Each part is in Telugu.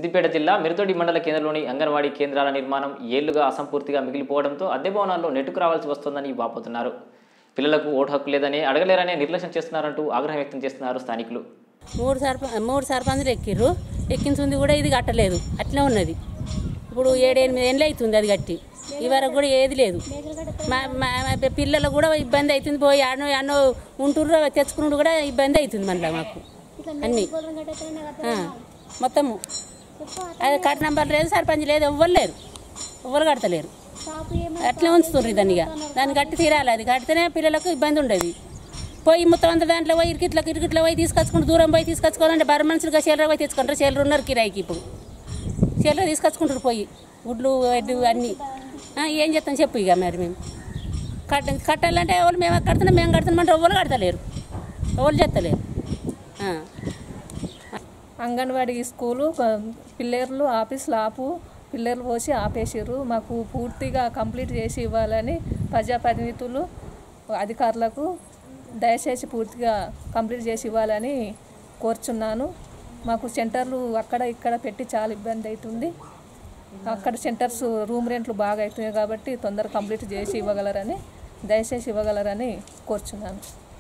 సిద్దిపేట జిల్లా మిరుతోడి మండల కేంద్రంలోని అంగన్వాడీ కేంద్రాల నిర్మాణం ఏళ్లుగా అసంపూర్తిగా మిగిలిపోవడంతో అద్దె భవనాల్లో నెట్టుకు రావాల్సి వస్తోందని వాపోతున్నారు పిల్లలకు ఓటు హక్కు లేదని అడగలేరనే నిర్లక్ష్యం చేస్తున్నారంటూ ఆగ్రహం వ్యక్తం చేస్తున్నారు స్థానికులు మూడు సర్ప మూడు సర్పంచులు ఎక్కిర్రు ఎక్కించింది కూడా ఇది కట్టలేదు అట్లే ఉన్నది ఇప్పుడు ఏడెనిమిది ఏళ్ళు అవుతుంది అది కట్టి ఈ వరకు కూడా ఏది లేదు మా మా మా పిల్లలకు కూడా ఇబ్బంది అవుతుంది పోయి అన్నో అన్నో ఉంటుర్రు తెచ్చుకున్నాడు కూడా ఇబ్బంది అవుతుంది మళ్ళీ మాకు అన్నీ ఆ, మొత్తము అది కట్ట నంబర్ లేదు సర్పంచ్ లేదు ఎవ్వరు లేరు ఎవ్వరు కడతలేరు అట్లే ఉంచుతుండ్రు దాన్ని ఇక దాన్ని కట్టి తీరాలి అది కడితేనే పిల్లలకు ఇబ్బంది ఉండదు పోయి మొత్తం అంత దాంట్లో పోయి ఇరికిట్లకు ఇరికిట్లో పోయి తీసుకొచ్చుకుంటూ దూరం పోయి తీసుకొచ్చుకోవాలంటే బర మనుషులుగా చీలర పోయి తెచ్చుకుంటారు చీలరు ఉన్నారు కిరాయికి ఇప్పుడు చీలర తీసుకొచ్చుకుంటారు పోయి గుడ్లు ఎడ్లు అన్నీ ఆ, ఏం చేస్తాం చెప్పు ఇక మరి మేము కట్ట కట్టాలంటే ఎవరు మేము కడుతున్నాం మేము కడుతున్నామంటే ఎవరు కడతలేరు ఎవరు చేస్తలేరు ఆ. అంగన్వాడీ స్కూలు ప- పిల్లర్లు ఆఫీసులు ఆపు పిల్లర్లు పోసి ఆపేసిర్రు మాకు పూర్తిగా కంప్లీట్ చేసి ఇవ్వాలని ప్రజాప్రతినిధులు అధికారులకు దయచేసి పూర్తిగా కంప్లీట్ చేసి ఇవ్వాలని కోరుచున్నాను మాకు సెంటర్లు అక్కడ ఇక్కడ పెట్టి చాలా ఇబ్బంది అవుతుంది అక్కడ సెంటర్స్ రూమ్ రెంట్లు బాగా అవుతున్నాయి కాబట్టి తొందరగా కంప్లీట్ చేసి ఇవ్వగలరని దయచేసి ఇవ్వగలరని కోరుచున్నాను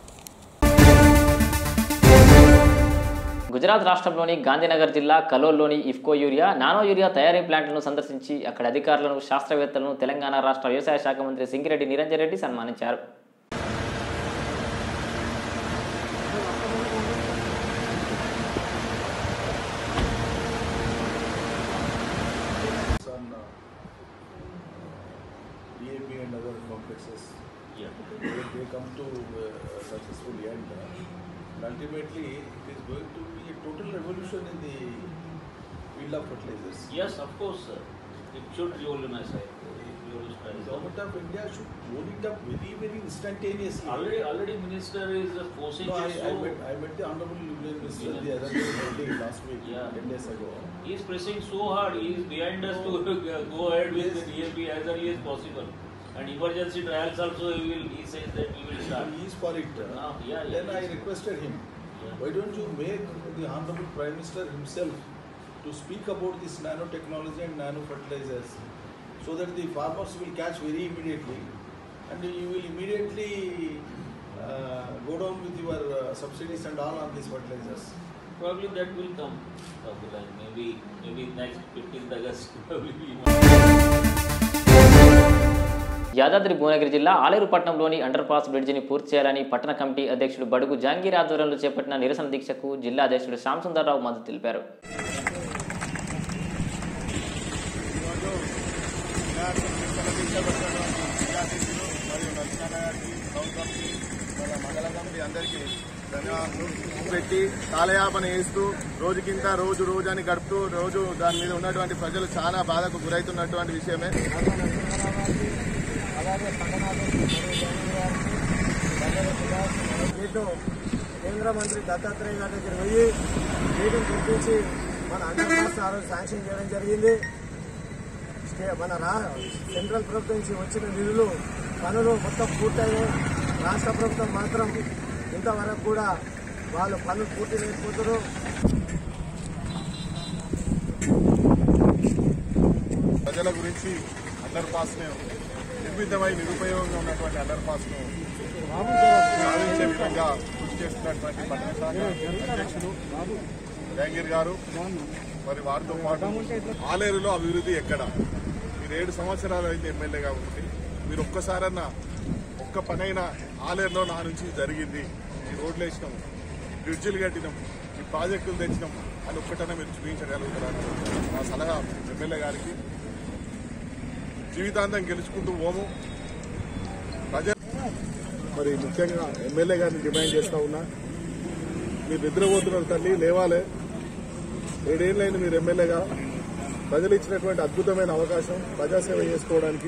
గుజరాత్ రాష్ట్రంలోని గాంధీనగర్ జిల్లా కలోల్లోని ఇఫ్కో యూరియా నానో యూరియా తయారీ ప్లాంట్ను సందర్శించి అక్కడ అధికారులను శాస్త్రవేత్తలను తెలంగాణ రాష్ట్ర వ్యవసాయ శాఖ మంత్రి సింగిరెడ్డి నిరంజన్ రెడ్డి సన్మానించారు on uh, DAP and other complexes. They, they come to uh, a successful end. uh, and ultimately, it is going to be a total revolution in the field of fertilizers. Yes, of course, sir. It should revolutionize. uh, The revolutionize. government of India should roll it up very, very instantaneously. Already, already minister is uh, forcing No, I, it I, so. met, I met the Honorable Union Minister Union the other day, Delhi, last week, Yeah. 10 days ago. He is pressing so hard. He is behind us to uh, go ahead with the DAP as early as possible. And emergency trials also he will. He says that he will start. He is for it. uh, Ah, yeah, then yeah, I yes. requested him, Yeah. why don't you make the Honorable Prime Minister himself to speak about this nanotechnology and nano fertilizers so that the farmers will catch very immediately and you will immediately uh, go down with your uh, subsidies and all on these fertilizers. Probably that will come. down the line. Maybe, maybe next 15th August. Probably we Yadadri Bhuvanagiri జిల్లా ఆలేరుపట్నంలోని అండర్ పాస్ బ్రిడ్జిని పూర్తి చేయాలని పట్టణ కమిటీ అధ్యక్షుడు బడుగు జాంగీర్ ఆధ్వర్యంలో చేపట్టిన నిరసన దీక్షకు జిల్లా అధ్యక్షుడు శ్యామ్ సుందర్రావు మద్దతు తెలిపారు మండల కమిటీ అందరికీ ధన్యవాదాలు పెట్టి కాలయాపన చేస్తూ రోజుకింత రోజు రోజు అని గడుపుతూ రోజు దాని మీద ఉన్నటువంటి ప్రజలు చాలా బాధకు గురవుతున్నటువంటి విషయమే వీటిలో కేంద్ర మంత్రి దత్తాత్రేయ గారి దగ్గర పోయి మీటింగ్ పిలిపించి మన అండర్ పాస్ ఆ రోజు శాంక్షన్ చేయడం జరిగింది స్టే- మన రా సెంట్రల్ ప్రభుత్వం నుంచి వచ్చిన నిధులు పనులు మొత్తం పూర్తయ్యాయి రాష్ట్ర ప్రభుత్వం మాత్రం ఇంతవరకు కూడా వాళ్ళు పనులు పూర్తి లేకపోతారు ప్రజల గురించి అండర్ పాస్ నిర్మితమై నిరుపయోగంగా ఉన్నటువంటి అండర్ పాస్ ను సాధించే విధంగా కృషి చేస్తున్నటువంటి పట్టణ శాఖ అధ్యక్షులు జహంగీర్ గారు మరి వారితో పాటు ఆలేరులో అభివృద్ధి ఎక్కడ మీరు ఏడు సంవత్సరాలు అయితే ఎమ్మెల్యేగా ఉంది మీరు ఒక్కసారన్నా ఒక్క పనైనా ఆలేరులో నా నుంచి జరిగింది ఈ రోడ్లు వేసినాం బ్రిడ్జిలు కట్టినాం ఈ ప్రాజెక్టులు తెచ్చినాం అని ఒక్కటనే మీరు చూపించగలుగుతారని మా సలహా ఎమ్మెల్యే గారికి జీవితాంతం గెలుచుకుంటూ పోము ప్రజ మరి ముఖ్యంగా ఎమ్మెల్యే గారిని డిమాండ్ చేస్తా ఉన్నా మీరు నిద్రపోతున్నారు తల్లి లేవాలే ఏడేళ్ళైంది మీరు ఎమ్మెల్యేగా ప్రజలు ఇచ్చినటువంటి అద్భుతమైన అవకాశం ప్రజాసేవ చేసుకోవడానికి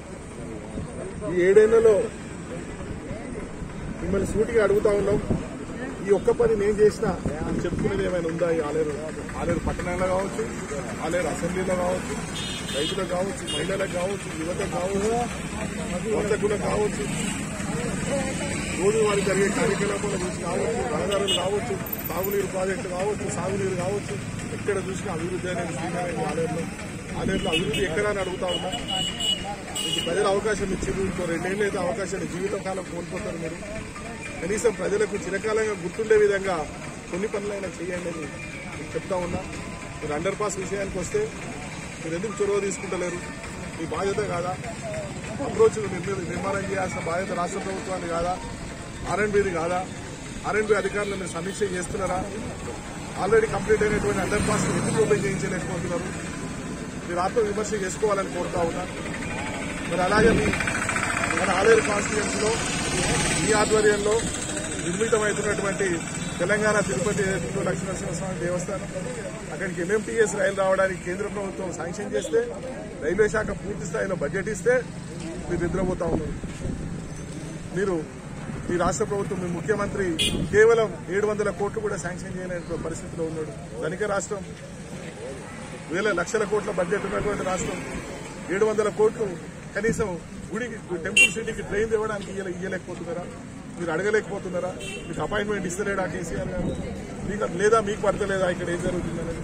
ఈ ఏడేళ్లలో మిమ్మల్ని సూటిగా అడుగుతా ఉన్నాం ఈ ఒక్క పని నేను చేసిన అని చెప్పుకునేది ఏమైనా ఉందా ఈ ఆలేరు ఆలేరు పట్టణంలో కావచ్చు ఆలేరు అసెంబ్లీలో కావచ్చు రైతులకు కావచ్చు మహిళలకు కావచ్చు యువతకు కావచ్చు వర్తకులకు కావచ్చు రోజువారీ జరిగే కార్యకలాపాల గురించి కావచ్చు రహదారులు కావచ్చు తాగునీరు ప్రాజెక్టులు కావచ్చు సాగునీరు కావచ్చు ఎక్కడ చూసినా అభివృద్ధి అనేది శ్రీనారాయణ ఆలయంలో ఆలయంలో అభివృద్ధి ఎక్కడా అని అడుగుతా ఉన్నా మీకు ప్రజలు అవకాశం ఇచ్చింది ఇంకో రెండేళ్ళు అయితే అవకాశాన్ని జీవితకాలం కోల్పోతారు మీరు కనీసం ప్రజలకు చిరకాలంగా గుర్తుండే విధంగా కొన్ని పనులైనా చేయండి అని నేను చెప్తా ఉన్నా మీరు అండర్ పాస్ విషయానికి వస్తే మీరు ఎందుకు చొరవ తీసుకుంటలేరు మీ బాధ్యత కాదా అప్రోచ్ నిర్మాణం చేయాల్సిన బాధ్యత రాష్ట్ర ప్రభుత్వాన్ని కాదా ఆర్ఎండ్బిది కాదా ఆర్ఎండ్బి అధికారులు మీరు సమీక్ష చేస్తున్నారా ఆల్రెడీ కంప్లీట్ అయినటువంటి అండర్ పాస్ ఎందుకు ఓపెన్ చేయించలేకపోతున్నారు మీరు ఆత్మ విమర్శ చేసుకోవాలని కోరుతా ఉన్నా మరి అలాగే మీ మన ఆలేరు కాన్స్టిట్యున్సీలో ఈ ఆధ్వర్యంలో నిర్మితమవుతున్నటువంటి తెలంగాణ తిరుపతి ఏదైతుందో లక్ష్మీనరసింహస్వామి దేవస్థానం అక్కడికి ఎంఎంటీఎస్ రైలు రావడానికి కేంద్ర ప్రభుత్వం శాంక్షన్ చేస్తే రైల్వే శాఖ పూర్తి స్థాయిలో బడ్జెట్ ఇస్తే మీరు నిద్రపోతా ఉన్నారు మీరు ఈ రాష్ట్ర ప్రభుత్వం మీ ముఖ్యమంత్రి కేవలం ఏడు వందల కోట్లు కూడా శాంక్షన్ చేయలేని పరిస్థితిలో ఉన్నాడు ధనిక రాష్ట్రం వేల లక్షల కోట్ల బడ్జెట్ ఉన్నటువంటి రాష్ట్రం ఏడు వందల కోట్లు కనీసం గుడికి టెంపుల్ సిటీకి ట్రైన్ ఇవ్వడానికి ఇయ్యలే ఇయ్యలేకపోతున్నారా మీరు అడగలేకపోతున్నారా మీకు అపాయింట్మెంట్ ఇస్తలేడా కేసీఆర్ గారు మీకు లేదా మీకు పడతలేదా ఇక్కడ ఏం జరుగుతుందనేది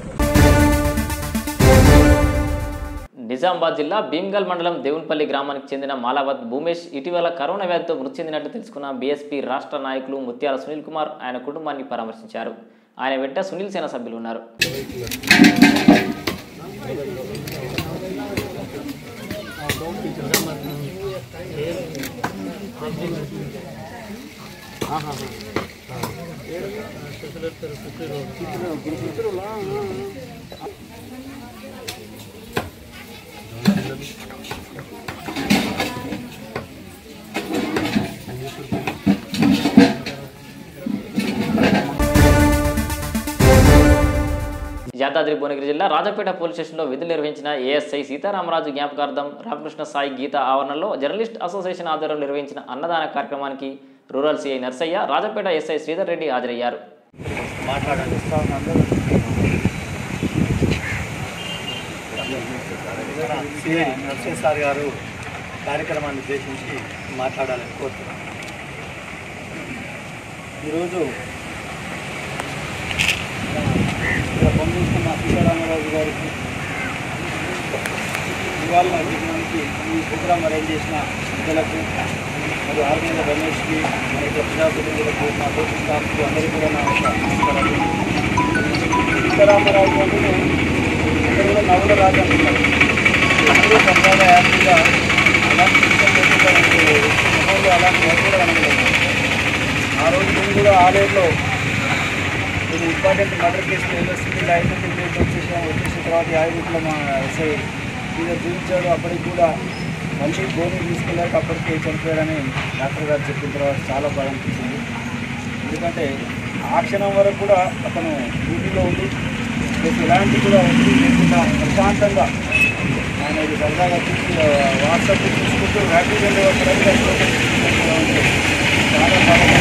నిజామాబాద్ జిల్లా భీమ్గల్ మండలం దేవునిపల్లి గ్రామానికి చెందిన మాలావత్ భూమేష్ ఇటీవల కరోనా వ్యాధితో మృతి చెందినట్టు తెలుసుకున్న బీఎస్పీ రాష్ట్ర నాయకులు ముత్యాల సునీల్ కుమార్ ఆయన కుటుంబాన్ని పరామర్శించారు ఆయన వెంట సునీల్ సేన సభ్యులు ఉన్నారు యాదాద్రి భువనగిరి జిల్లా రాజపేట పోలీస్ స్టేషన్లో విధులు నిర్వహించిన ఏఎస్ఐ సీతారామరాజు జ్ఞాపకార్థం రామకృష్ణ సాయి గీత ఆవరణలో జర్నలిస్ట్ అసోసియేషన్ ఆధ్వర్యంలో నిర్వహించిన అన్నదాన కార్యక్రమానికి rural CI Narsaiah Rajapet SI Sridhar Reddy హాజరయ్యారు మాట్లాడండి సిఐ నరసింహ సార్ గారు కార్యక్రమాన్ని ఉద్దేశించి మాట్లాడాలని కోరుతున్నాను ఈరోజు ఇక్కడ పంపించిన సీతారామరాజు గారికి ఇవాళ దిగడానికి ఈ ప్రోగ్రాం అరేంజ్ చేసిన పెద్దలకు మరియు ఆర్మీల రమేష్కి మరి ఇక్కడ ప్రజాప్రతినిధులకు మా కోచింగ్ స్టాఫ్కు అందరికీ కూడా నా యొక్క నమస్కారాలు సీతారామరాజు అంటే అందరూ కూడా నవ్వుల రాజు అంటున్నారు అందరూ సరదాగా హ్యాపీగా అలాంటి సిస్టమ్ లేకుండా మొహంలో అలాంటి వర్క్ కూడా కనబడలేదు ఆ రోజు నేను కూడా ఆలయంలో ఇది ఇంపార్టెంట్ మర్డర్ కేసులో వెళ్ళొస్తుంది లైసెన్స్ ఇంటికి వచ్చేసాం వచ్చేసిన తర్వాత యాదగిరిలో మా ఎస్ఐ మీద చూపించాడు అప్పటికి కూడా మళ్ళీ గోని తీసుకెళ్ళాక అప్పటికే చనిపోయాడని డాక్టర్ గారు చెప్పిన తర్వాత చాలా బాగా అనిపించింది ఎందుకంటే ఆ క్షణం వరకు కూడా అతను డ్యూటీలో ఉండి రేపు ఎలాంటి కూడా ఒత్తిడి లేకుండా ప్రశాంతంగా ఆయన ఇది సరదాగా చూసి వాట్సాప్ చూసుకుంటూ హ్యాపీగా ఉండేవాడు చాలా బాగా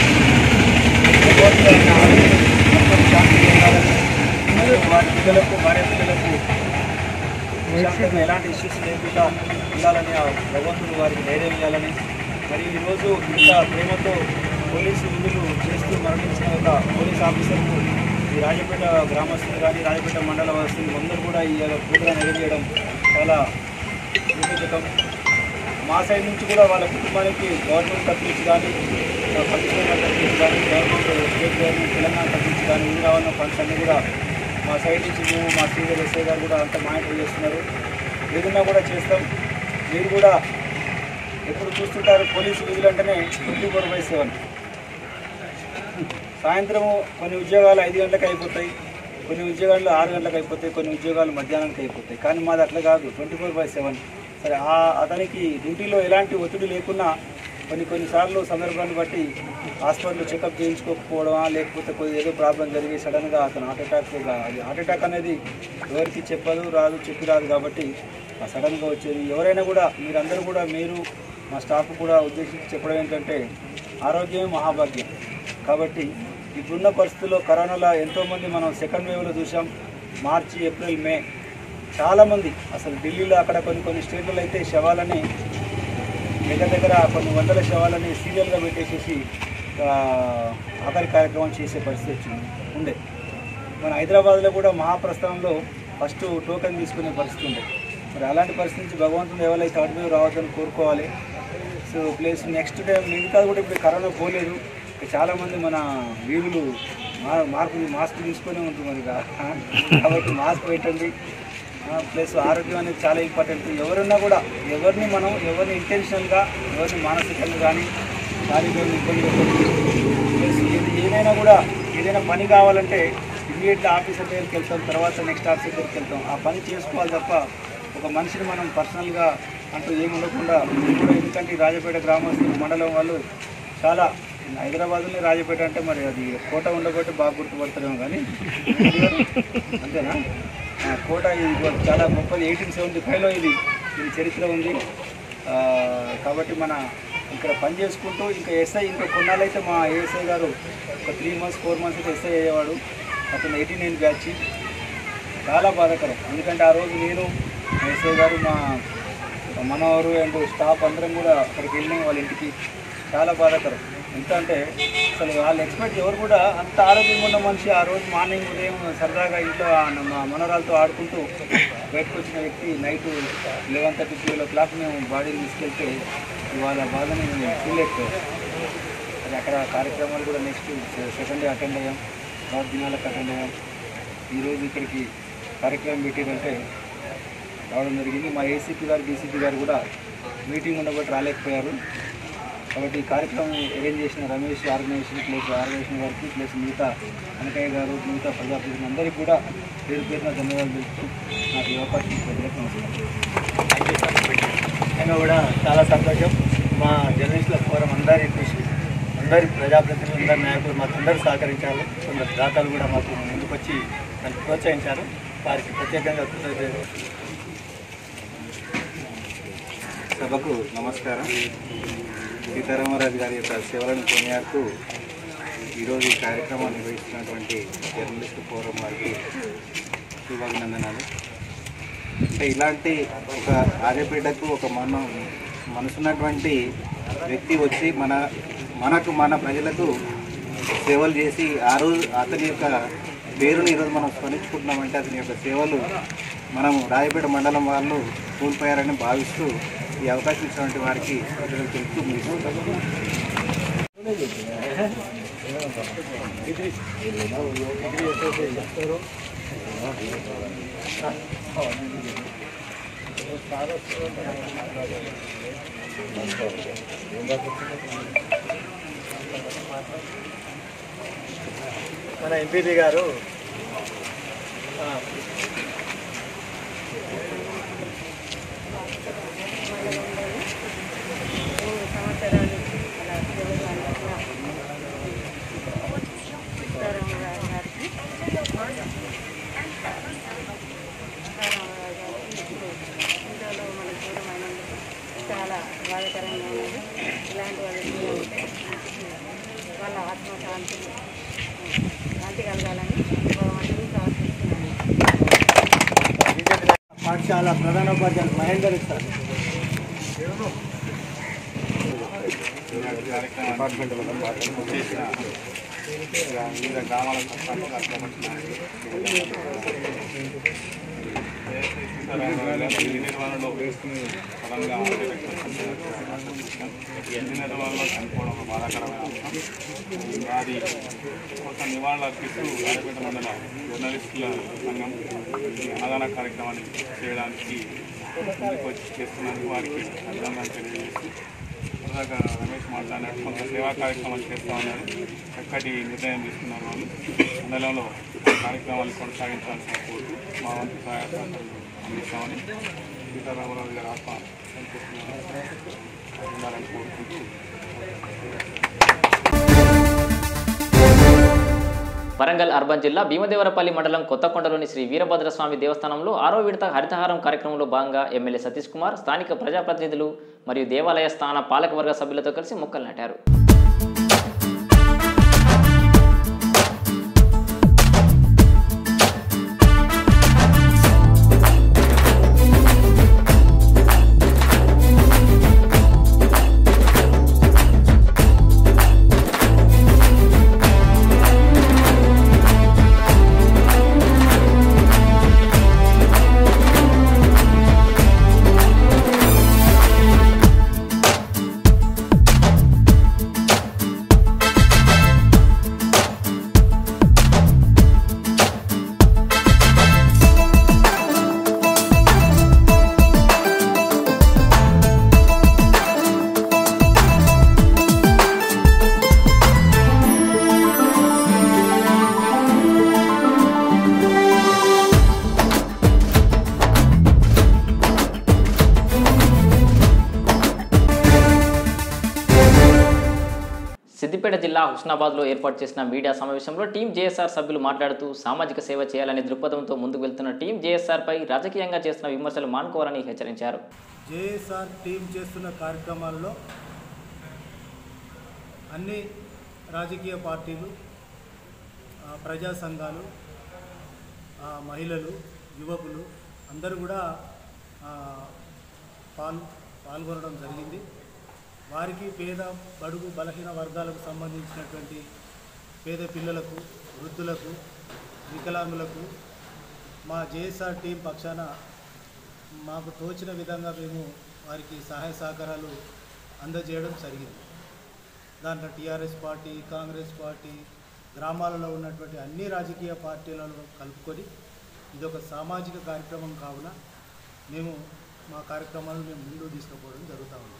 మరియు వారి పిల్లలకు భార్య పిల్లలకు ప్రశాంతంగా ఎలాంటి ఇష్యూస్ లేకుండా ఉండాలని ఆ భగవంతుడు వారికి ధైర్యం ఇవ్వాలని మరి ఈరోజు ఇంత ప్రేమతో పోలీసు విధులు చేస్తూ మరణించిన ఒక పోలీస్ ఆఫీసర్కు ఈ రాజపేట గ్రామస్తులు కానీ రాజపేట మండల వాసులు అందరూ కూడా ఈ ప్రోగ్రాం చేయడం చాలా కృతజ్ఞతం మా సైడ్ నుంచి కూడా వాళ్ళ కుటుంబానికి గవర్నమెంట్ తప్పించి కానీ పట్టించుకున్న తప్పించి కానీ గవర్నమెంట్ స్టేట్ గవర్నమెంట్ తెలంగాణ తప్పించి కానీ ఇవి రావాలన్న ఫండ్స్ అన్నీ కూడా మా సైడ్ నుంచి మేము మా సీనియర్ ఎస్ఐ గారు కూడా అంత మానిటర్ చేస్తున్నారు ఏదన్నా కూడా చేస్తాం మీరు కూడా ఎప్పుడు చూస్తుంటారు పోలీసు విధులు అంటేనే ట్వంటీ ఫోర్ బై సెవెన్ సాయంత్రము కొన్ని ఉద్యోగాలు ఐదు గంటలకు అయిపోతాయి కొన్ని ఉద్యోగాలు ఆరు గంటలకు అయిపోతాయి కొన్ని ఉద్యోగాలు మధ్యాహ్నానికి అయిపోతాయి కానీ మాది అట్లా కాదు ట్వంటీ ఫోర్ బై సెవెన్ సరే ఆ అతనికి డ్యూటీలో ఎలాంటి ఒత్తిడి లేకున్నా కొన్ని కొన్నిసార్లు సందర్భాన్ని బట్టి హాస్పిటల్ చెకప్ చేయించుకోకపోవడమా లేకపోతే కొద్ది ఏదో ప్రాబ్లం జరిగి సడన్గా అతను హార్ట్ అటాక్ అది హార్ట్ అటాక్ అనేది ఎవరికి చెప్పదు రాదు చెప్పి రాదు కాబట్టి ఆ సడన్గా వచ్చేది ఎవరైనా కూడా మీరందరూ కూడా మీరు మా స్టాఫ్ కూడా ఉద్దేశించి చెప్పడం ఏంటంటే ఆరోగ్యమే మహాభాగ్యం కాబట్టి ఇప్పుడున్న పరిస్థితుల్లో కరోనాలో ఎంతోమంది మనం సెకండ్ వేవ్లో చూసాం మార్చి ఏప్రిల్ మే చాలామంది అసలు ఢిల్లీలో అక్కడ కొన్ని కొన్ని స్టేట్లలో అయితే శవాలని దగ్గర దగ్గర కొన్ని వందల శవాలని సీరియల్గా పెట్టేసేసి ఆ, ఆఖరి కార్యక్రమం చేసే పరిస్థితి వచ్చింది ఉండే మన హైదరాబాద్లో కూడా మహాప్రస్థానంలో ఫస్ట్ టోకెన్ తీసుకునే పరిస్థితి ఉండే మరి అలాంటి పరిస్థితి నుంచి భగవంతుడు ఎవరైతే థర్డ్ వేవ్ రావద్దని కోరుకోవాలి సో ప్లేస్ నెక్స్ట్ టైం మిగతా కూడా ఇప్పుడు కరోనా పోలేదు చాలామంది మన వీరులు మా మార్పు మాస్క్ తీసుకొని ఉంటున్నారు ఇక కాబట్టి మాస్క్ పెట్టండి ప్లస్ ఆరోగ్యం అనేది చాలా ఇంపార్టెంట్ ఎవరున్నా కూడా ఎవరిని మనం ఎవరిని ఇంటెన్షనల్గా ఎవరిని మానసికంగా కానీ శారీరకంగా ఇబ్బంది పెట్టండి ప్లస్ ఏది ఏదైనా కూడా ఏదైనా పని కావాలంటే ఇమీడియట్లీ ఆఫీసర్ దగ్గరికి వెళ్తాం తర్వాత నెక్స్ట్ ఆఫీసర్ దగ్గరికి వెళ్తాం ఆ పని చేసుకోవాలి తప్ప ఒక మనిషిని మనం పర్సనల్గా అంటూ ఏమి ఉండకుండా ఇది కూడా ఎందుకంటే ఈ రాజపేట గ్రామస్తులు మండలం వాళ్ళు చాలా హైదరాబాద్లో రాజపేట అంటే మరి అది కోట ఉండబట్టి బాగా గుర్తుపడతారేమో కానీ అంతేనా ఆ, కోట ఇది చాలా గొప్పది ఎయిటీన్ సెవెంటీ ఫైవ్లో ఇది ఇది చరిత్ర ఉంది ఆ, కాబట్టి మన ఇక్కడ పని చేసుకుంటూ ఇంకా ఎస్ఐ ఇంకా కొన్నాళ్ళు అయితే మా ఏఎస్ఐ గారు ఒక త్రీ మంత్స్ ఫోర్ మంత్స్ అయితే ఎస్ఐ అయ్యేవాడు అతను ఎయిటీ నైన్ బ్యాచ్ చాలా బాధాకరం ఎందుకంటే ఆ రోజు నేను ఎస్ఐ గారు మా మనవారు అండ్ స్టాఫ్ అందరం కూడా అక్కడికి వెళ్ళినాం వాళ్ళ ఇంటికి చాలా బాధాకరం ఎంత అంటే అసలు వాళ్ళు ఎక్స్పెక్ట్ ఎవరు కూడా అంత ఆరోగ్యంగా ఉన్న మనిషి ఆ రోజు మార్నింగ్ ఉదయం సరదాగా ఇంట్లో ఆ మా మనవరాలతో ఆడుకుంటూ బయటకు వచ్చిన వ్యక్తి night eleven thirty twelve o'clock మేము బాడీని తీసుకెళ్తే ఇవాళ బాధని మేము చూడలేకపోయాం అది అక్కడ కార్యక్రమాలు కూడా నెక్స్ట్ సెకండ్ డే అటెండ్ అయ్యాం తర్వాత దినాలకు అటెండ్ అయ్యాం ఈరోజు ఇక్కడికి కార్యక్రమం పెట్టారంటే రావడం జరిగింది మా ఏసీపీ గారు డీసీపీ గారు కూడా మీటింగ్ ఉండబట్టి రాలేకపోయారు కాబట్టి ఈ కార్యక్రమం అరేంజ్ చేసిన రమేష్ ఆర్గనైజేషన్ ప్లస్ ఆర్గనైజేషన్ గారికి ప్లస్ మిగతా కనకయ్య గారు మిగతా ప్రజాప్రతినిధులు అందరికీ కూడా పేరు పేరున ధన్యవాదాలు తెలుపుతూ నాకు ఈ అవకాశం ఇచ్చినందుకు నమస్కారం ముఖ్యంగా కూడా చాలా సంతోషం మా జర్నలిస్టుల ఫోరం అందరి కృషి అందరి ప్రజాప్రతినిధులు అందరి నాయకులు మాకు అందరూ సహకరించారు కొందరు దాతలు కూడా మాకు ముందుకొచ్చి నన్ను ప్రోత్సహించారు వారికి ప్రత్యేకంగా కృతజ్ఞతలు సభకు నమస్కారం సీతారామరాజు గారి యొక్క సేవలను కొనియాడుతూ ఈరోజు ఈ కార్యక్రమాన్ని నిర్వహిస్తున్నటువంటి జర్నలిస్ట్ ఫోరం వారికి శుభాభినందనాలు అంటే ఇలాంటి ఒక ఆర్యపేటకు ఒక మనం మనసున్నటువంటి వ్యక్తి వచ్చి మన మనకు మన ప్రజలకు సేవలు చేసి ఆ రోజు అతని యొక్క పేరుని ఈరోజు మనం స్మరించుకుంటున్నామంటే అతని యొక్క సేవలు మనము రాయపేట మండలం వాళ్ళు కోల్పోయారని భావిస్తూ ఈ అవకాశం ఇచ్చినటువంటి వారికి ప్రజలకు తెలుపుతూ ముగిస్తున్నాను. మన ఎంపీపీ గారు ఆ, చాలా బాధాకరంగా ఉన్నది ఇలాంటి వాళ్ళు వాళ్ళ ఆత్మ శాంతి శాంతి కలగాలని భగవంతుని ప్రార్థిస్తున్నాను పాఠశాల ప్రధానోపాధ్యాయులు మహేందర్ ఇస్తారు కార్యక్రమాన్ని చేసిన వివిధ గ్రామాల సర్పంచులు అట్లా ఈ నిర్వహణలో బలంగా ఎన్ని నిర్వహణలో చనిపోవడం ఒక బాధాకరమైన అంశం అది కొంత నివాళులు అర్పిస్తూ రాజపేట మండల జర్నలిస్టుల సంఘం ఈ అన్నదాన కార్యక్రమాన్ని చేయడానికి ముందుకు వచ్చి చేస్తున్నందుకు వారికి అభినందనలు తెలియజేస్తూ సరదాగా రమేష్ మాట్లాడినట్టు కొంత సేవా కార్యక్రమాలు చేస్తూ ఉన్నారు చక్కటి నిర్ణయం తీసుకున్నారు వాళ్ళు మండలంలో కార్యక్రమాలు కొనసాగించాల్సిన కోరుతూ మా వంతు సహాయ సహకారాలు అందిస్తామని సీతారామరాజు గారి ఆత్మ సంతృప్తిగా ఉండాలని కోరుకుంటూ వరంగల్ అర్బన్ జిల్లా భీమదేవరపల్లి మండలం కొత్తకొండలోని శ్రీ వీరభద్రస్వామి దేవస్థానంలో ఆరో విడత హరితహారం కార్యక్రమంలో భాగంగా ఎమ్మెల్యే సతీష్ కుమార్ స్థానిక ప్రజాప్రతినిధులు మరియు దేవాలయ స్థాన పాలకవర్గ సభ్యులతో కలిసి మొక్కలు నాటారు సూర్యాపేట జిల్లా హుస్నాబాద్లో ఏర్పాటు చేసిన మీడియా సమావేశంలో టీం జేఎస్ఆర్ సభ్యులు మాట్లాడుతూ సామాజిక సేవ చేయాలనే దృక్పథంతో ముందుకు వెళ్తున్న టీం జేఎస్ఆర్పై రాజకీయంగా చేస్తున్న విమర్శలు మానుకోవాలని హెచ్చరించారు జేఎస్ఆర్ టీం చేస్తున్న కార్యక్రమాల్లో అన్ని రాజకీయ పార్టీలు ఆ, ప్రజా సంఘాలు ఆ, మహిళలు యువకులు అందరూ కూడా ఆ, పాల్ పాల్గొనడం జరిగింది వారికి పేద బడుగు బలహీన వర్గాలకు సంబంధించినటువంటి పేద పిల్లలకు వృద్ధులకు వికలాంగులకు మా జేఎస్ఆర్ టీం పక్షాన మాకు తోచిన విధంగా మేము వారికి సహాయ సహకారాలు అందజేయడం జరిగింది దాంట్లో టీఆర్ఎస్ పార్టీ కాంగ్రెస్ పార్టీ గ్రామాలలో ఉన్నటువంటి అన్ని రాజకీయ పార్టీలను కలుపుకొని ఇది ఒక సామాజిక కార్యక్రమం కావున మేము మా కార్యక్రమాలను మేము ముందుకు తీసుకుపోవడం జరుగుతూ ఉంది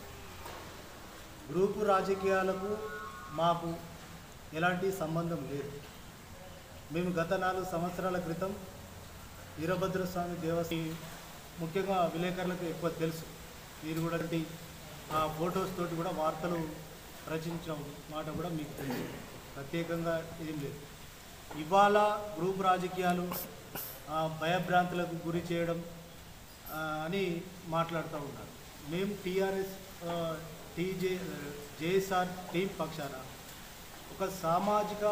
గ్రూపు రాజకీయాలకు మాకు ఎలాంటి సంబంధం లేదు మేము గత నాలుగు సంవత్సరాల క్రితం వీరభద్రస్వామి దేవస్థానం ముఖ్యంగా విలేకరులకు ఎక్కువ తెలుసు మీరు కూడా ఈ ఆ ఫొటోస్ తోటి కూడా వార్తలు రచించిన మాట కూడా మీకు తెలుసు ప్రత్యేకంగా ఏం లేదు ఇవాళ గ్రూప్ రాజకీయాలు ఆ, భయభ్రాంతులకు గురి చేయడం ఆ, అని మాట్లాడుతూ ఉన్నారు మేము టీఆర్ఎస్ టీజే జేఎస్ఆర్ టీం పక్షాన ఒక సామాజిక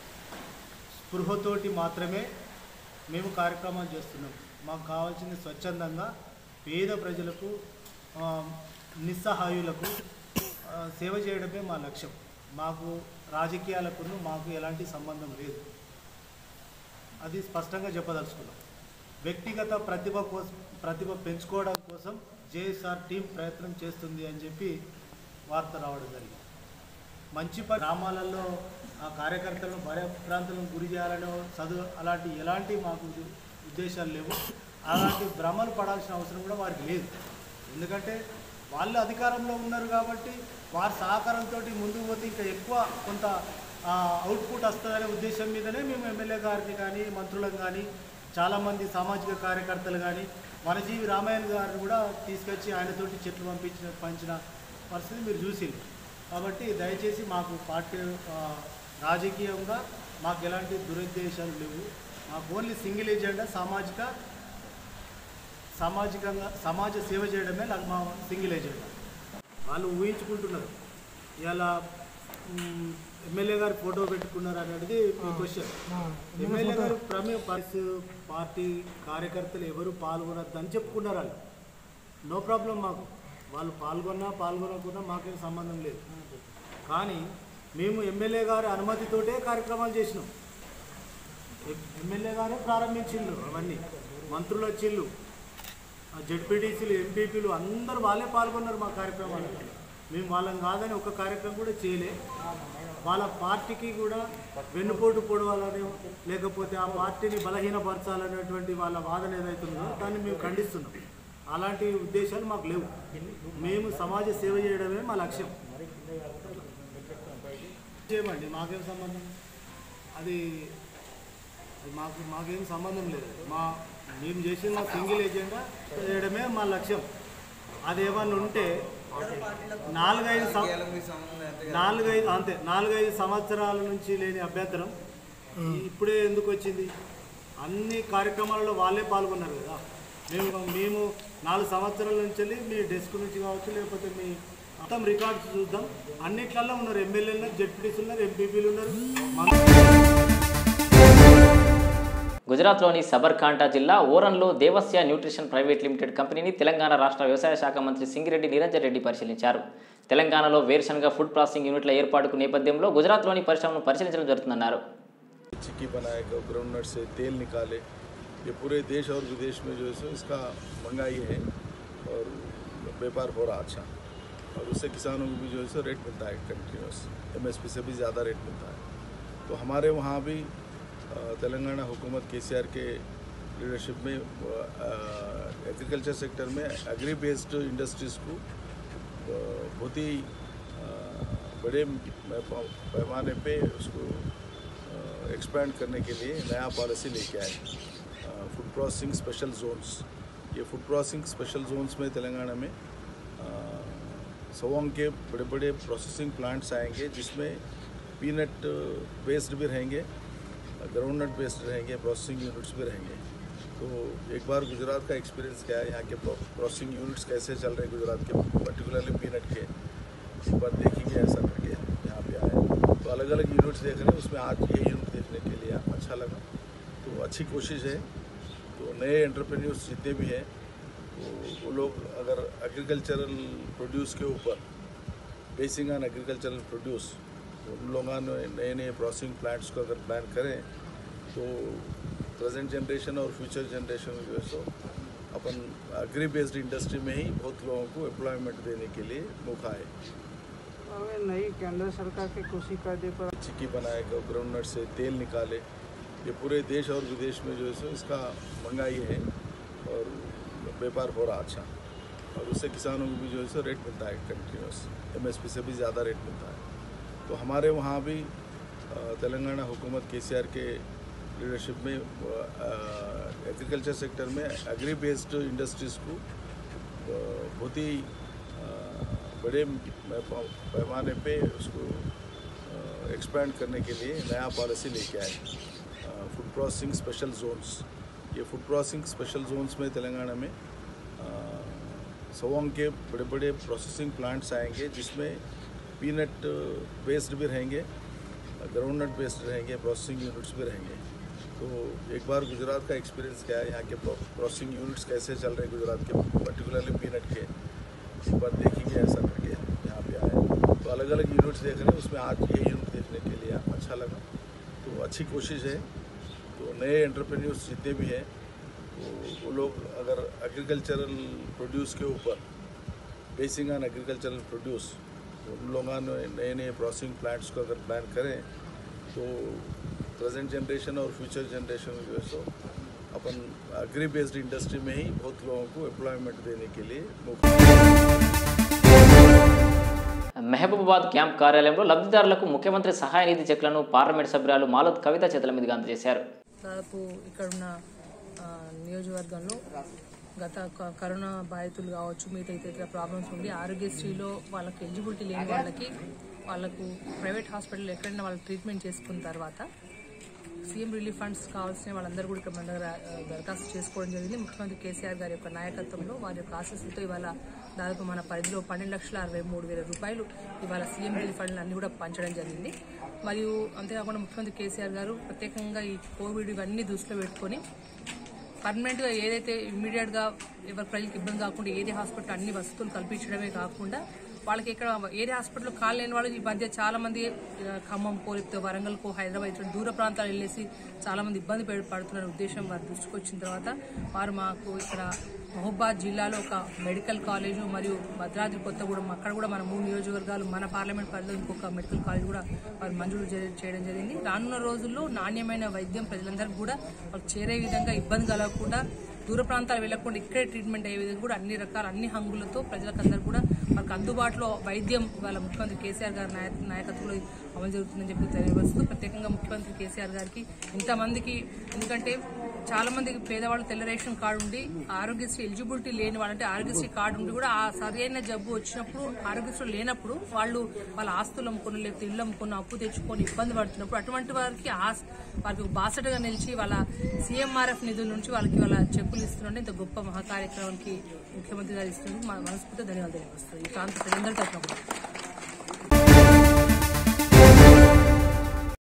స్పృహతోటి మాత్రమే మేము కార్యక్రమాలు చేస్తున్నాం మాకు కావాల్సింది స్వచ్ఛందంగా పేద ప్రజలకు ఆ, నిస్సహాయులకు ఆ, సేవ చేయడమే మా లక్ష్యం మాకు రాజకీయాలకు మాకు ఎలాంటి సంబంధం లేదు అది స్పష్టంగా చెప్పదలుచుకున్నాం వ్యక్తిగత ప్రతిభ కోసం ప్రతిభ పెంచుకోవడం కోసం జేఎస్ఆర్ టీం ప్రయత్నం చేస్తుంది అని చెప్పి వార్త రావడం జరిగింది మంచి ప- గ్రామాలలో ఆ కార్యకర్తలను భయభ్రాంతులను గురి చేయాలనో చదువు అలాంటి ఎలాంటి మాకు ఉద్ద- ఉద్దేశాలు లేవు అలాంటి భ్రమలు పడాల్సిన అవసరం కూడా వారికి లేదు ఎందుకంటే వాళ్ళు అధికారంలో ఉన్నారు కాబట్టి వారి సహకారంతో ముందుకు పోతే ఇంకా ఎక్కువ కొంత అవుట్పుట్ వస్తుందనే ఉద్దేశం మీదనే మేము ఎమ్మెల్యే గారిని కానీ మంత్రులను కానీ చాలామంది సామాజిక కార్యకర్తలు కానీ వనజీవి రామాయణ గారిని కూడా తీసుకొచ్చి ఆయనతోటి చెట్లు పంపించిన పంచిన పరిస్థితి మీరు చూసింది కాబట్టి దయచేసి మాకు పార్టీ ఆ, రాజకీయంగా మాకు ఎలాంటి దురుద్దేశాలు లేవు మాకు ఓన్లీ సింగిల్ ఎజెండా సామాజిక సామాజికంగా సమాజ సేవ చేయడమే నాకు మా సింగిల్ ఎజెండా వాళ్ళు ఊహించుకుంటున్నారు ఇలా ఎమ్మెల్యే గారు ఫోటో పెట్టుకున్నారు అనేది మీ క్వశ్చన్ ఎమ్మెల్యే గారు ప్రమే పార్టీ కార్యకర్తలు ఎవరు పాల్గొనద్దు అని చెప్పుకున్నారు వాళ్ళు నో ప్రాబ్లం మాకు వాళ్ళు పాల్గొన్నా పాల్గొనకున్నా మాకేం సంబంధం లేదు కానీ మేము ఎమ్మెల్యే గారి అనుమతితోటే కార్యక్రమాలు చేసినాం ఎ- ఎమ్మెల్యే గారే ప్రారంభించిండ్రు అవన్నీ మంత్రులు వచ్చిళ్ళు జడ్పీటీసీలు ఎంపీపీలు అందరూ వాళ్ళే పాల్గొన్నారు మా కార్యక్రమాలు మేము వాళ్ళని కాదని ఒక కార్యక్రమం కూడా చేయలే వాళ్ళ పార్టీకి కూడా వెన్నుపోటు పొడవాలని లేకపోతే ఆ పార్టీని బలహీనపరచాలనేటువంటి వాళ్ళ వాదన ఏదైతుందో దాన్ని మేము ఖండిస్తున్నాం అలాంటి ఉద్దేశాలు మాకు లేవు మేము సమాజ సేవ చేయడమే మా లక్ష్యం చేయమండి మాకేం సంబంధం అది అది మాకు మాకేం సంబంధం లేదు మా మేము చేసిన సింగిల్ ఎజెండా చేయడమే మా లక్ష్యం అది ఏమన్నా ఉంటే నాలుగైదు సం- నాలుగైదు అంతే నాలుగైదు సంవత్సరాల నుంచి లేని అభ్యంతరం ఇప్పుడే ఎందుకు వచ్చింది అన్ని కార్యక్రమాలలో వాళ్ళే పాల్గొన్నారు కదా మేము మేము నాలుగు సంవత్సరాల నుంచి వెళ్ళి మీ డెస్క్ నుంచి కావచ్చు లేకపోతే మీ మొత్తం రికార్డ్స్ చూద్దాం అన్నిట్లలో ఉన్నారు ఎమ్మెల్యేలు ఉన్నారు జడ్పీటీసీలు ఉన్నారు ఎంపీపీలు ఉన్నారు మంత్రులు గుజరాత్లోని సబర్కాంఠా జిల్లా ఓరన్లో దేవస్య న్యూట్రిషన్ ప్రైవేట్ లిమిటెడ్ కంపెనీని తెలంగాణ రాష్ట్ర వ్యవసాయ శాఖ మంత్రి సింగిరెడ్డి నిరంజన్ రెడ్డి పరిశీలించారు తెలంగాణలో వేరుశనగ ఫుడ్ ప్రాసెసింగ్ యూనిట్ల ఏర్పాటుకు నేపథ్యంలో గుజరాత్లోని పరిశ్రమను పరిశీలించడం జరుగుతుందన్నారు चिक्की बनाएगा ग्राउंडनट से तेल निकाले ये पूरे देश और विदेश में जो है सो इसका महंगाई है और व्यापार हो रहा अच्छा और उससे किसानों को भी जो है सो रेट मिलता है कंटिन्यूस एम से भी ज़्यादा रेट मिलता है तो हमारे वहाँ भी अ, तेलंगाना हुकूमत के के लीडरशिप में एग्रीकल्चर सेक्टर में एग्री बेस्ड इंडस्ट्रीज़ को अ, बहुत ही अ, बड़े पैमाने पे उसको एक्सपैंड करने के लिए नया पॉलिसी लेके आए फूड प्रोसेसिंग स्पेशल जोन्स ये फूड प्रोसेसिंग स्पेशल जोन्स में तेलंगाना में सवोंग के बड़े बड़े प्रोसेसिंग प्लांट्स आएंगे जिसमें पीनट बेस्ड भी रहेंगे ग्राउंड नट बेस्ड रहेंगे प्रोसेसिंग यूनिट्स भी रहेंगे तो एक बार गुजरात का एक्सपीरियंस क्या है यहाँ के प्रोसेसिंग यूनिट्स कैसे चल रहे हैं गुजरात के पर्टिकुलरली पीनट के एक बार देखेंगे ऐसा करके यहाँ पे आए तो अलग अलग यूनिट्स देख रहे हैं उसमें आज ये यूनिट देखने के लिए अच्छा लगा तो अच्छी कोशिश है तो नए एंटरप्रेन्योर्स जितने भी हैं तो वो लोग अगर एग्रीकल्चरल प्रोड्यूस के ऊपर बेसिंग ऑन एग्रीकल्चरल प्रोड्यूस उन लोगों ने नए नए प्रोसेसिंग प्लांट्स को अगर प्लान करें तो प्रेजेंट जनरेशन और फ्यूचर जनरेशन जो है सो अपन एग्री बेस्ड इंडस्ट्री में ही बहुत लोगों को एम्प्लॉयमेंट देने के लिए मौका है હવે નઈ કેન્દ્ર સરકાર के कृषि कायदे पर चिक्की बनाएगा ग्राउंडनट से तेल निकाले ये पूरे देश और विदेश में जो है सो इसका महंगाई है और व्यापार हो रहा अच्छा और उससे किसानों को भी जो है सो रेट मिलता है कंटिन्यूस एमएसपी से भी ज़्यादा रेट मिलता है तो हमारे वहाँ भी अ, तेलंगाना हुकूमत के के लीडरशिप में एग्रीकल्चर सेक्टर में एग्री बेस्ड इंडस्ट्रीज़ को अ, बहुत ही अ, बड़े पैमा- पैमाने पे उसको एक्सपैंड करने के लिए नया पॉलिसी लेके आए फूड प्रोसेसिंग स्पेशल जोन्स ये फूड प्रोसेसिंग स्पेशल जोन्स में तेलंगाना में सवोंग के बड़े बड़े प्रोसेसिंग प्लांट्स आएंगे जिसमें पीनट बेस्ड भी रहेंगे ग्राउंड नट बेस्ड रहेंगे प्रोसेसिंग यूनिट्स भी रहेंगे तो एक बार गुजरात का एक्सपीरियंस क्या है यहाँ के प्रोसेसिंग यूनिट्स कैसे चल रहे हैं गुजरात के पर्टिकुलरली पीनट के एक बार देखेंगे ऐसा करके यहाँ पे आए तो अलग अलग यूनिट्स देख रहे हैं उसमें आज ये यूनिट देखने के लिए अच्छा लगा तो अच्छी कोशिश है तो नए एंटरप्रेन्योर्स जितने भी हैं तो वो लोग अगर एग्रीकल्चरल प्रोड्यूस के ऊपर बेसिंग ऑन एग्रीकल्चरल प्रोड्यूस उन लोगों ने नए नए प्रोसेसिंग प्लांट्स को अगर प्लान करें तो प्रेजेंट जनरेशन और फ्यूचर जनरेशन जो है सो अपन एग्री बेस्ड इंडस्ट्री में ही बहुत लोगों को एम्प्लॉयमेंट देने के लिए मौका మహబూబాబాద్ క్యాంప్ కార్యాలయంలో లబ్ధిదారులకు ముఖ్యమంత్రి సహాయ నిధి చెక్లను పార్లమెంట్ సభ్యురాలు మాలోత్ కవిత చేతుల మీదుగా అందజేశారు దాదాపు ఇక్కడున్న ఆ, నియోజకవర్గంలో గత క- కరోనా బాధితులు కావచ్చు మిగతా ఇతర ఇతర ప్రాబ్లమ్స్ ఉండి ఆరోగ్యశ్రీలో వాళ్ళకి ఎలిజిబిలిటీ లేని వాళ్ళకి వాళ్ళకు ప్రైవేట్ హాస్పిటల్ ఎక్కడైనా వాళ్ళు ట్రీట్మెంట్ చేసుకున్న తర్వాత సీఎం రిలీఫ్ ఫండ్స్ కావాల్సిన వాళ్ళందరూ కూడా ఇక్కడ మన దగ్గర ఆ, దరఖాస్తు చేసుకోవడం జరిగింది ముఖ్యమంత్రి కేసీఆర్ గారి యొక్క నాయకత్వంలో వారి యొక్క ఆశీస్సులతో ఇవాళ దాదాపు మన పరిధిలో పన్నెండు లక్షల అరవై మూడు వేల రూపాయలు ఇవాళ సీఎం రిలీఫ్ ఫండ్లు అన్ని కూడా పంచడం జరిగింది మరియు అంతేకాకుండా ముఖ్యమంత్రి కేసీఆర్ గారు ప్రత్యేకంగా ఈ కోవిడ్ ఇవన్నీ దృష్టిలో పెట్టుకొని పర్మనెంట్గా ఏదైతే ఇమ్మీడియట్గా ఎవరి ప్రజలకు ఇబ్బంది కాకుండా ఏరియా హాస్పిటల్ అన్ని వసతులు కల్పించడమే కాకుండా వాళ్ళకి ఇక్కడ ఏరియా హాస్పిటల్ కాలేని వాళ్ళు ఈ మధ్య చాలా మంది ఆ, ఖమ్మం పోలిపితే వరంగల్కు హైదరాబాద్ ఇటువంటి దూర ప్రాంతాలు వెళ్ళేసి చాలా మంది ఇబ్బంది పెడు- పడుతున్న ఉద్దేశం వారి దృష్టికి వచ్చిన తర్వాత వారు మాకు ఇక్కడ మహబూబాద్ జిల్లాలో ఒక మెడికల్ కాలేజు మరియు భద్రాద్రి కొత్తగూడెం అక్కడ కూడా మన మూడు నియోజకవర్గాలు మన పార్లమెంట్ పరిధిలో ఇంకొక మెడికల్ కాలేజ్ కూడా వారు మంజూరు చే- చేయడం జరిగింది రానున్న రోజుల్లో నాణ్యమైన వైద్యం ప్రజలందరికీ కూడా వాళ్ళకి చేరే విధంగా ఇబ్బంది కలగకుండా దూర ప్రాంతాలు వెళ్లకుండా ఇక్కడే ట్రీట్మెంట్ అయ్యే విధంగా కూడా అన్ని రకాల అన్ని హంగులతో ప్రజలకందరూ కూడా వాళ్ళకి అందుబాటులో వైద్యం వాళ్ళ ముఖ్యమంత్రి కేసీఆర్ గారి నాయ- నాయకత్వంలో అమలు జరుగుతుందని చెప్పి తెలియవస్తూ ప్రత్యేకంగా ముఖ్యమంత్రి కేసీఆర్ గారికి ఇంతమందికి ఎందుకంటే చాలా మందికి పేదవాళ్ళు తెల్ల రేషన్ కార్డు ఉండి ఆరోగ్యశ్రీ ఎలిజిబిలిటీ లేని వాళ్ళంటే ఆరోగ్యశ్రీ కార్డు ఉండి కూడా ఆ సరైన జబ్బు వచ్చినప్పుడు ఆరోగ్యశ్రీ లేనప్పుడు వాళ్ళు వాళ్ళ ఆస్తులు అమ్ముకొని లేకపోతే ఇల్లు అమ్ముకొని అప్పు తెచ్చుకొని ఇబ్బంది పడుతున్నప్పుడు అటువంటి వారికి ఆస్- వారికి బాసటగా నిలిచి వాళ్ళ సీఎంఆర్ఎఫ్ నిధుల నుంచి వాళ్ళకి వాళ్ళ చెక్కులు ఇస్తున్నట్టు ఇంత గొప్ప మహా కార్యక్రమానికి ముఖ్యమంత్రి గారు ఇస్తున్నందుకు మా మనస్ఫూర్తిగా ధన్యవాదాలు తెలియజేస్తారు ఈ ప్రాంత ప్రజలందరి తరఫున కూడా